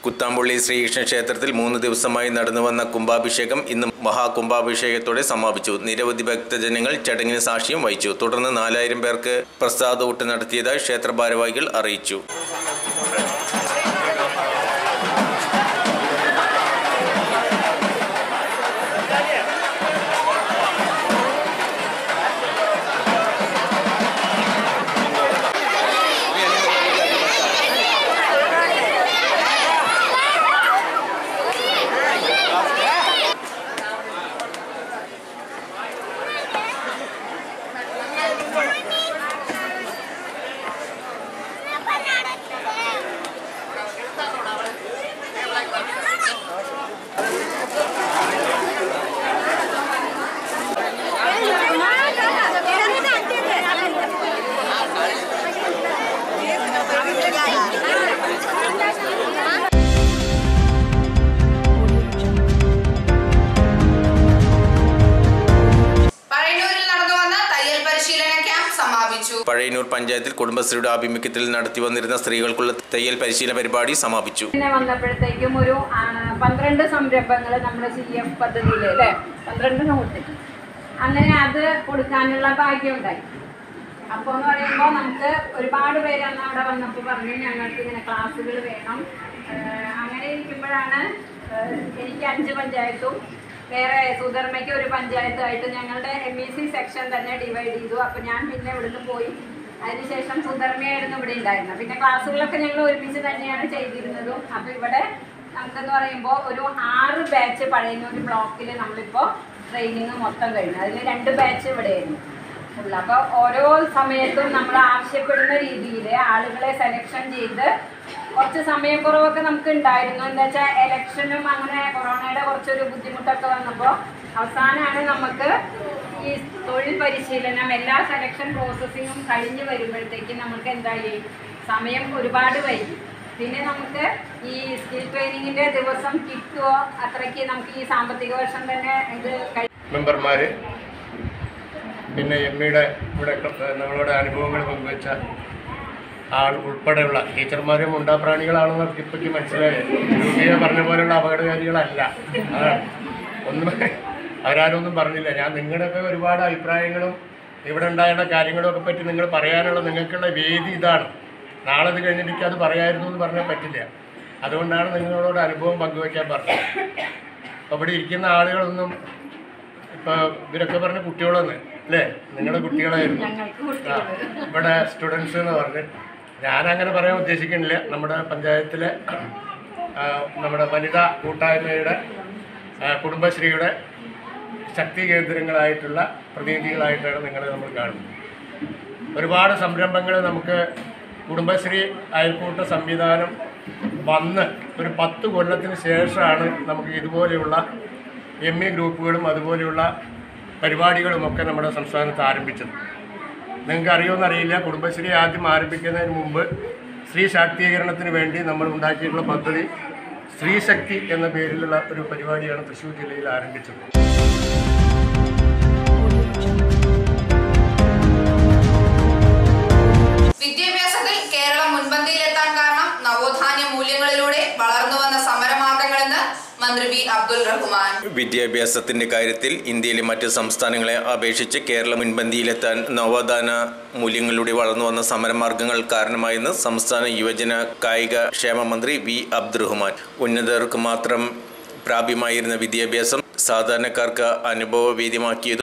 കുത്താമ്പുള്ളി ശ്രീകൃഷ്ണ ക്ഷേത്രത്തിൽ മൂന്ന് ദിവസമായി നടന്നുവന്ന കുംഭാഭിഷേകം ഇന്ന് മഹാകുംഭാഭിഷേകത്തോടെ സമാപിച്ചു നിരവധി ഭക്തജനങ്ങൾ ചടങ്ങിന് സാക്ഷ്യം വഹിച്ചു തുടർന്ന് നാലായിരം പേർക്ക് പ്രസാദൂട്ട് നടത്തിയതായി ക്ഷേത്ര ഭാരവാഹികൾ അറിയിച്ചു പഴയന്നൂരിൽ നടന്നു വന്ന തയ്യൽ പരിശീലന ക്യാമ്പ് സമാപിച്ചു പഴയന്നൂർ പഞ്ചായത്തിൽ കുടുംബശ്രീയുടെ ആഭിമുഖ്യത്തിൽ നടത്തി വന്നിരുന്ന സ്ത്രീകൾക്കുള്ള തയ്യൽ പരിശീലന പരിപാടി സമാപിച്ചു പിന്നെ വന്നപ്പോഴത്തേക്കും ഒരു ആ, പന്ത്രണ്ട് സംരംഭങ്ങൾ നമ്മുടെ സി എഫ് പദ്ധതിയിൽ അല്ലേ പന്ത്രണ്ട് നോട്ട് അങ്ങനെ അത് കൊടുക്കാനുള്ള ഭാഗ്യം ഉണ്ടായി അപ്പോൾ എന്ന് പറയുമ്പോൾ നമുക്ക് ഒരുപാട് പേര് അന്ന് അവിടെ വന്നപ്പോൾ പറഞ്ഞു ഞങ്ങൾക്ക് ഇങ്ങനെ ക്ലാസ്സുകൾ വേണം ഏഹ് അങ്ങനെ ഇരിക്കുമ്പോഴാണ് ഏഹ് എനിക്ക് അഞ്ച് പഞ്ചായത്തും വേറെ സുധർമ്മയ്ക്ക് ഒരു പഞ്ചായത്തായിട്ട് ഞങ്ങളുടെ എം ഇ സി സെക്ഷൻ തന്നെ ഡിവൈഡ് ചെയ്തു അപ്പോൾ ഞാൻ പിന്നെ ഇവിടുന്ന് പോയി അതിനുശേഷം സുധർമ്മയായിരുന്നു ഇവിടെ ഉണ്ടായിരുന്നത് പിന്നെ ക്ലാസ്സുകളൊക്കെ ഞങ്ങൾ ഒരുമിച്ച് തന്നെയാണ് ചെയ്തിരുന്നതും അപ്പോൾ ഇവിടെ നമുക്കെന്ന് പറയുമ്പോൾ ഒരു ആറ് ബാച്ച് പഴയന്നൂർ ബ്ലോക്കിൽ നമ്മളിപ്പോൾ ട്രെയിനിങ് മൊത്തം കഴിഞ്ഞു അതിൽ രണ്ട് ബാച്ച് ഇവിടെയായിരുന്നു ഉള്ളു അപ്പോൾ ഓരോ സമയത്തും നമ്മൾ ആവശ്യപ്പെടുന്ന രീതിയിൽ ആളുകളെ സെലക്ഷൻ ചെയ്ത് കുറച്ച് സമയക്കുറവൊക്കെ നമുക്ക് ഉണ്ടായിരുന്നു എന്താ വെച്ചാൽ എലക്ഷനും അങ്ങനെ കൊറോണയുടെ കുറച്ചൊരു ബുദ്ധിമുട്ടൊക്കെ വന്നപ്പോൾ അവസാനമാണ് നമുക്ക് ഈ തൊഴിൽ പരിശീലനം എല്ലാ സെലക്ഷൻ പ്രോസസ്സിങ്ങും കഴിഞ്ഞ് വരുമ്പോഴത്തേക്കും നമുക്ക് എന്തായി സമയം ഒരുപാട് വൈകി പിന്നെ നമുക്ക് ഈ സ്കിൽ ട്രെയിനിങ്ങിൻ്റെ ദിവസം കിട്ടുമോ അത്രയ്ക്ക് നമുക്ക് ഈ സാമ്പത്തിക വർഷം തന്നെ ഇത് കഴി മെമ്പർമാർ പിന്നെ എം ഇയുടെ ഇവിടെ നമ്മളുടെ അനുഭവങ്ങൾ പങ്കുവെച്ച ആൾ ഉൾപ്പെടെയുള്ള ടീച്ചർമാരും ഉണ്ടാപ്രാണികളാണെന്ന് ഇപ്പോഴേക്ക് മനസ്സിലായി രുചിയെ പറഞ്ഞ പോലെയുള്ള അപകടകാരികളല്ല അതാണ് ഒന്നും അവരാരും ഒന്നും പറഞ്ഞില്ല ഞാൻ നിങ്ങളുടെയൊക്കെ ഒരുപാട് അഭിപ്രായങ്ങളും ഇവിടെ ഉണ്ടായിരുന്ന കാര്യങ്ങളും ഒക്കെ പറ്റി നിങ്ങൾ പറയാനുള്ള നിങ്ങൾക്കുള്ള വേദി ഇതാണ് നാളെ ഇത് കഴിഞ്ഞിട്ട് എനിക്ക് അത് പറയായിരുന്നു എന്ന് പറഞ്ഞാൽ പറ്റില്ല അതുകൊണ്ടാണ് നിങ്ങളോട് അനുഭവം പങ്കുവയ്ക്കാൻ പറഞ്ഞത് അപ്പോൾ ഇവിടെ ഇരിക്കുന്ന ആളുകളൊന്നും ഇപ്പൊ ഇവരൊക്കെ പറഞ്ഞ കുട്ടികളെന്ന് അല്ലേ നിങ്ങളുടെ കുട്ടികളായിരുന്നു ഞങ്ങൾക്ക് ആ, കുട്ടികൾ ഇവിടെ സ്റ്റുഡൻസ് എന്ന് പറഞ്ഞ് ഞാനങ്ങനെ പറയാൻ ഉദ്ദേശിക്കുന്നില്ല നമ്മുടെ പഞ്ചായത്തിലെ ആ, നമ്മുടെ വനിതാ കൂട്ടായ്മയുടെ ആ, കുടുംബശ്രീയുടെ ശക്തി കേന്ദ്രങ്ങളായിട്ടുള്ള പ്രതിനിധികളായിട്ടാണ് നിങ്ങളെ നമ്മൾ കാണുന്നത് ഒരുപാട് സംരംഭങ്ങൾ നമുക്ക് കുടുംബശ്രീ അയൽക്കൂട്ട സംവിധാനം വന്ന് ഒരു പത്ത് കൊല്ലത്തിന് ശേഷമാണ് നമുക്ക് ഇതുപോലെയുള്ള എം ഇ ഗ്രൂപ്പുകളും അതുപോലെയുള്ള പരിപാടികളുമൊക്കെ നമ്മുടെ സംസ്ഥാനത്ത് ആരംഭിച്ചത് നിങ്ങൾക്ക് അറിയുമെന്നറിയില്ല കുടുംബശ്രീ ആദ്യം ആരംഭിക്കുന്നതിന് മുമ്പ് സ്ത്രീ ശാക്തീകരണത്തിന് വേണ്ടി നമ്മൾ ഉണ്ടാക്കിയിട്ടുള്ള പദ്ധതി സ്ത്രീശക്തി എന്ന പേരിലുള്ള ഒരു പരിപാടിയാണ് തൃശ്ശൂർ ജില്ലയിൽ ആരംഭിച്ചത് വിദ്യാഭ്യാസത്തിൽ കേരളം മുൻപന്തിയിലെത്താൻ കാരണം നവോത്ഥാന മൂല്യങ്ങളിലൂടെ വളർന്നു വന്ന സമരമാർഗങ്ങളെന്ന് മന്ത്രി വി അബ്ദുൽ റഹ്മാൻ വിദ്യാഭ്യാസത്തിന്റെ കാര്യത്തിൽ ഇന്ത്യയിലെ മറ്റ് സംസ്ഥാനങ്ങളെ അപേക്ഷിച്ച് കേരളം മുൻപന്തിയിലെത്താൻ നവോത്ഥാന മൂല്യങ്ങളിലൂടെ വളർന്നു വന്ന സമരമാർഗങ്ങൾ കാരണമായെന്ന് സംസ്ഥാന യുവജന കായിക ക്ഷേമ മന്ത്രി വി അബ്ദുറഹ്മാൻ ഉന്നതർക്ക് മാത്രം പ്രാപ്യമായിരുന്ന വിദ്യാഭ്യാസം സാധാരണക്കാർക്ക് അനുഭവവേദ്യമാക്കിയതും